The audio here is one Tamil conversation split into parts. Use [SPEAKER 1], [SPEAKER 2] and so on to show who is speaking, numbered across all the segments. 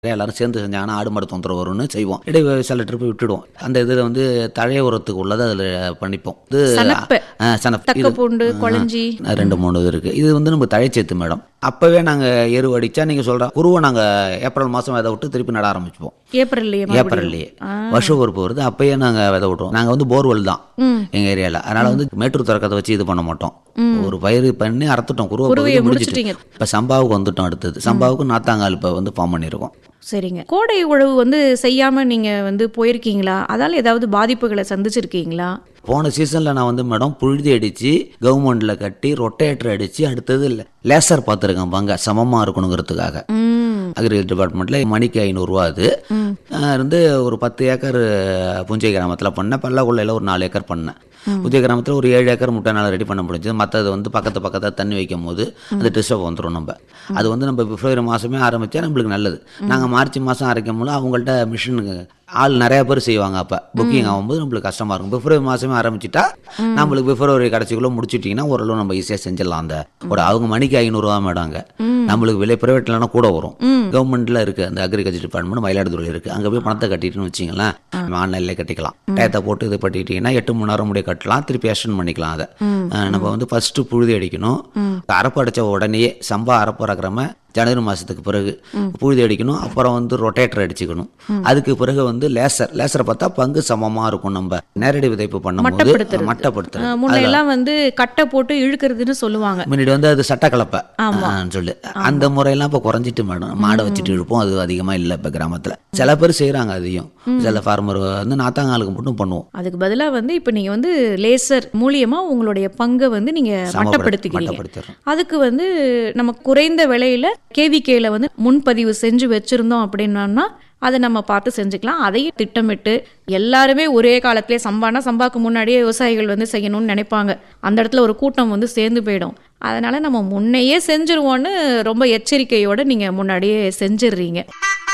[SPEAKER 1] எல்லாரும் சேர்ந்து செஞ்சாங்கன்னா ஆடு மாடு தொந்தரவு வரும்னு செய்வோம் இடையே சில ட்ரிப்பு விட்டுடுவோம் அந்த இதில் வந்து தழைய உரத்துக்கு உள்ளதை அதில் பண்ணிப்போம் இது
[SPEAKER 2] சனப்பு.
[SPEAKER 1] ஆ, சனப்பு.
[SPEAKER 2] தக்க
[SPEAKER 1] இது-
[SPEAKER 2] பூண்டு
[SPEAKER 1] ஆ,
[SPEAKER 2] கொளஞ்சி
[SPEAKER 1] ரெண்டு மூணு இது இருக்குது இது வந்து நம்ம தழைச்சேத்து மேடம் அப்போவே நாங்கள் எரு அடித்தா நீங்கள் சொல்கிற குருவை நாங்கள் ஏப்ரல் மாதம் விதை விட்டு திருப்பி நட ஆரம்பிச்சுப்போம்
[SPEAKER 2] ஏப்ரல்லையே மறுபடியும்.
[SPEAKER 1] ஏப்ரல்லையே வருஷ பொறுப்பு வருது அப்பயே நாங்கள் விதை விட்டுருவோம் நாங்கள் வந்து போர்வெல் தான் எங்கள் ஏரியாவில் அதனால் வந்து மேட்டூர் திறக்கத்தை வச்சு இது பண்ண மாட்டோம் ஒரு பயிர் பண்ணி அறுத்துட்டோம் குருவை
[SPEAKER 2] குருவையை
[SPEAKER 1] பகுதி முடிச்சிட்டு
[SPEAKER 2] முடிச்சிட்டீங்க.
[SPEAKER 1] இப்போ சம்பாவுக்கு வந்துட்டோம் அடுத்தது சம்பாவுக்கு நாத்தாங்கால் இப்போ வந்து ஃபார்ம் பண்ணியிருக்கோம்
[SPEAKER 2] சரிங்க கோடை உழவு வந்து செய்யாம நீங்க வந்து போயிருக்கீங்களா அதால ஏதாவது பாதிப்புகளை சந்திச்சிருக்கீங்களா
[SPEAKER 1] போன சீசனில் நான் வந்து மேடம் புழுதி அடித்து கவர்மெண்ட்டில் கட்டி ரொட்டேட்டர் அடித்து அடுத்தது லேசர் பார்த்துருக்கேன் பங்க சமமாக இருக்கணுங்கிறதுக்காக
[SPEAKER 2] ம்
[SPEAKER 1] அக்ரிகல்ச்சர் டிபார்ட்மெண்ட்டில் மணிக்கு ஐநூறுரூவா அது ஆஹ் இருந்து ஒரு பத்து ஏக்கர் புஞ்சை கிராமத்தில் பண்ணேன் பல்லக்குள்ளையில் ஒரு நாலு ஏக்கர் பண்ணேன் புதிய கிராமத்தில் ஒரு ஏழு ஏக்கர் முட்டை நாள் ரெடி பண்ண முடிஞ்சது மற்றது வந்து பக்கத்து பக்கத்தில் தண்ணி வைக்கும் போது அது டிஸ்டர்ப் வந்துடும் நம்ம அது வந்து நம்ம பிப்ரவரி மாதமே ஆரம்பித்தா நம்மளுக்கு நல்லது நாங்கள் மார்ச் மாதம் அரைக்கும் போது அவங்கள்ட்ட மிஷினுக்கு ஆள் நிறைய பேர் செய்வாங்க அப்போ புக்கிங் ஆகும்போது நம்மளுக்கு கஷ்டமாக இருக்கும் பிப்ரவரி மாதமே ஆரம்பிச்சிட்டா நம்மளுக்கு பிப்ரவரி கடைசிக்குள்ளே முடிச்சிட்டிங்கன்னா ஓரளவு நம்ம ஈஸியாக செஞ்சிடலாம் அந்த ஒரு அவங்க மணிக்கு ஐநூறுரூவா மேடாங்க நம்மளுக்கு விலை ப்ரைவேட்லனா கூட வரும் கவர்மெண்ட்டில் இருக்குது அந்த அக்ரிகல்ச்சர் டிபார்ட்மெண்ட் மயிலாடுதுறையில் இருக்குது அங்கே போய் பணத்தை கட்டிட்டுன்னு வச்சிங்களேன் ஆன்லைனில் கட்டிக்கலாம் டயத்தை போட்டு இது பண்ணிட்டீங்கன்னா எட்டு மணி நேரம் முடிய கட்டலாம் திருப்பி எக்ஸ்டெண்ட் பண்ணிக்கலாம் அதை அஹ் நம்ம வந்து ஃபஸ்ட்டு புழுதி அடிக்கணும் அரப்பு அடித்த உடனேயே சம்பா அரப்பு அறக்கிறம ஜனவரி மாதத்துக்கு பிறகு புழுதி அடிக்கணும் அப்புறம் வந்து ரொட்டேட்டர் அடிச்சுக்கணும் அதுக்கு பிறகு வந்து லேசர் லேசரை பார்த்தா பங்கு சமமாக இருக்கும் நம்ம நேரடி விதைப்பு பண்ணும்போது
[SPEAKER 2] மட்டப்படுத்துறது.
[SPEAKER 1] மட்டப்படுத்துறது
[SPEAKER 2] அஹ் முன்னையெல்லாம் வந்து கட்டை போட்டு இழுக்கிறதுன்னு சொல்லுவாங்க
[SPEAKER 1] முன்னாடி வந்து அது சட்டக்கலப்பை ஆன்னு சொல்லி அந்த முறையெல்லாம் இப்போ குறைஞ்சிட்டு மேடம் மாடை வச்சுட்டு இருப்போம் அது அதிகமாக இல்லை இப்போ கிராமத்தில் சில பேர் செய்கிறாங்க அதையும் சில ஃபார்மர் வந்து நாத்தாங்காலுக்கு மட்டும் பண்ணுவோம்
[SPEAKER 2] அதுக்கு பதிலா வந்து இப்போ நீங்க வந்து லேசர் மூலியமா உங்களுடைய பங்கை வந்து நீங்க
[SPEAKER 1] சமப்படுத்தி-
[SPEAKER 2] மட்டப்படுத்திக்கிறீங்க
[SPEAKER 1] மட்டப்படுத்திடுறோம்.
[SPEAKER 2] அதுக்கு வந்து நம்ம குறைந்த விலையில கேவிகேல வந்து முன்பதிவு செஞ்சு வச்சிருந்தோம் அப்படின்னோம்னா அதை நம்ம பார்த்து செஞ்சுக்கலாம் அதையும் திட்டமிட்டு எல்லாருமே ஒரே காலத்திலே சம்பானா சம்பாக்கு முன்னாடியே விவசாயிகள் வந்து செய்யணும்னு நினைப்பாங்க அந்த இடத்துல ஒரு கூட்டம் வந்து சேர்ந்து போயிடும் அதனால நம்ம முன்னையே செஞ்சுருவோன்னு ரொம்ப எச்சரிக்கையோட நீங்க முன்னாடியே செஞ்சிடுறீங்க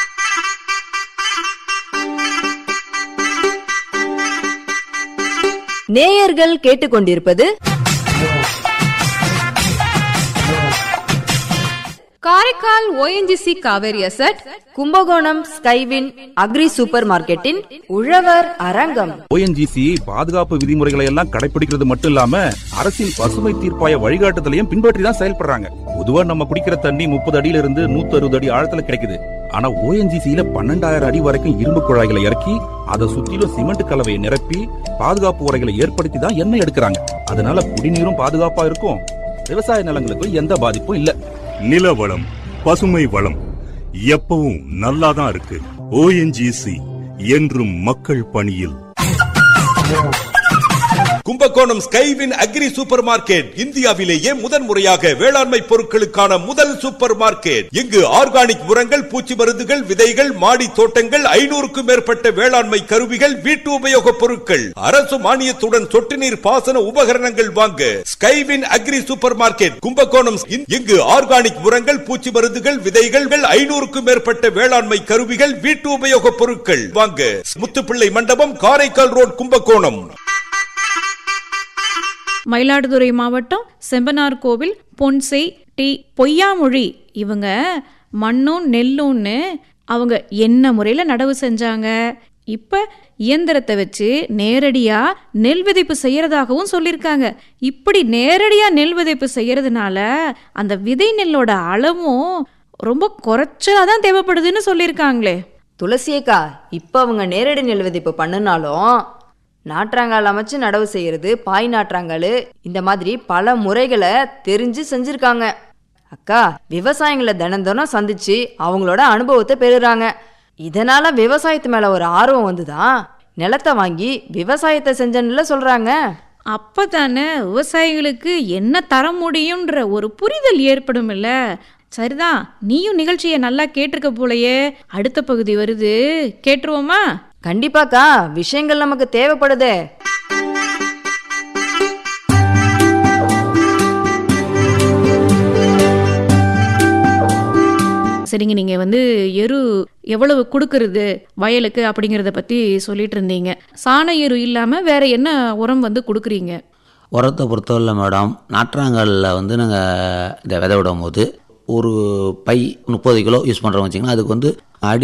[SPEAKER 3] நேயர்கள் கேட்டுக்கொண்டிருப்பது
[SPEAKER 4] Karaikal ONGC Kaveri asset
[SPEAKER 3] Kumbakonam Skywin agri super மார்க்கெட்டின் உழவர் அரங்கம்
[SPEAKER 5] ஓஎன்ஜிசி பாதுகாப்பு விதிமுறைகளை எல்லாம் கடைபிடிக்கிறது மட்டும் இல்லாம அரசின் பசுமை தீர்ப்பாய வழிகாட்டுதலையும் பின்பற்றி தான் செயல்படுறாங்க பொதுவா நம்ம குடிக்கிற தண்ணி முப்பது அடியில இருந்து நூத்தி அறுபது அடி ஆழத்துல கிடைக்குது ஆனா ஓஎன்ஜிசியில பன்னெண்டாயிரம் அடி வரைக்கும் இரும்பு குழாய்களை இறக்கி அதை சுத்திலும் சிமெண்ட் கலவையை நிரப்பி பாதுகாப்பு உரைகளை ஏற்படுத்தி தான் எண்ணெய் எடுக்கிறாங்க அதனால குடிநீரும் பாதுகாப்பா இருக்கும் விவசாய நிலங்களுக்கும் எந்த பாதிப்பும் இல்ல
[SPEAKER 6] நில வளம் பசுமை வளம் எப்பவும் நல்லாதான் இருக்கு ஓஎன்ஜிசி என்றும் மக்கள் பணியில்
[SPEAKER 7] Kumbakonam Skywin agri supermarket இந்தியாவிலேயே முதன் முறையாக வேளாண்மை பொருட்களுக்கான முதல் சூப்பர் மார்க்கெட் இங்கு ஆர்கானிக் உரங்கள் பூச்சி மருந்துகள் விதைகள் மாடி தோட்டங்கள் ஐநூறுக்கும் மேற்பட்ட வேளாண்மை கருவிகள் வீட்டு உபயோக பொருட்கள் அரசு மானியத்துடன் சொட்டு நீர் பாசன உபகரணங்கள் வாங்க Skywin agri supermarket Kumbakonam இங்கு ஆர்கானிக் உரங்கள் பூச்சி மருந்துகள் விதைகள் ஐநூறுக்கும் மேற்பட்ட வேளாண்மை கருவிகள் வீட்டு உபயோக பொருட்கள் வாங்க முத்துப்பிள்ளை மண்டபம் காரைக்கால் ரோட் கும்பகோணம்
[SPEAKER 2] மயிலாடுதுறை மாவட்டம் செம்பனார் கோவில் பொன்சை டி பொய்யாமொழி இவங்க மண்ணும் நெல்லும்னு அவங்க என்ன முறையில் நடவு செஞ்சாங்க இப்போ இயந்திரத்தை வச்சு நேரடியாக நெல் விதைப்பு செய்கிறதாகவும் சொல்லியிருக்காங்க இப்படி நேரடியாக நெல் விதைப்பு செய்கிறதுனால அந்த விதை நெல்லோட அளவும் ரொம்ப குறைச்சலாக தான் தேவைப்படுதுன்னு சொல்லியிருக்காங்களே
[SPEAKER 3] துளசியக்கா இப்ப அவங்க நேரடி நெல் விதைப்பு பண்ணுனாலும் நாற்றாங்கால் அமைச்சு நடவு செய்யறது பாய் நாற்றாங்கால் இந்த மாதிரி பல முறைகளை தெரிஞ்சு செஞ்சிருக்காங்க அக்கா விவசாயிகளை தினம் தினம் சந்திச்சு அவங்களோட அனுபவத்தை பெறுறாங்க இதனால விவசாயத்து மேல ஒரு ஆர்வம் வந்துதான் நிலத்தை வாங்கி விவசாயத்தை செஞ்சேன்னுல சொல்றாங்க
[SPEAKER 2] அப்போ தானே விவசாயிகளுக்கு என்ன தர முடியுன்ற ஒரு புரிதல் ஏற்படும் இல்ல சரிதான் நீயும் நிகழ்ச்சியை நல்லா கேட்டிருக்க போலயே அடுத்த பகுதி வருது கேட்டுருவோமா
[SPEAKER 3] கண்டிப்பாக்கா விஷயங்கள் நமக்கு தேவைப்படுதே
[SPEAKER 2] சரிங்க நீங்க வந்து எரு எவ்வளவு கொடுக்கறது வயலுக்கு அப்படிங்கிறத பத்தி சொல்லிட்டு இருந்தீங்க சாண எரு இல்லாம வேற என்ன உரம் வந்து கொடுக்குறீங்க
[SPEAKER 1] உரத்தை பொறுத்தவரை மேடம் நாற்றாங்கல்ல வந்து நாங்கள் இந்த விதை விடும் போது ஒரு பை முப்பது கிலோ யூஸ் பண்ணுறோம் வச்சிங்கன்னா அதுக்கு வந்து அடி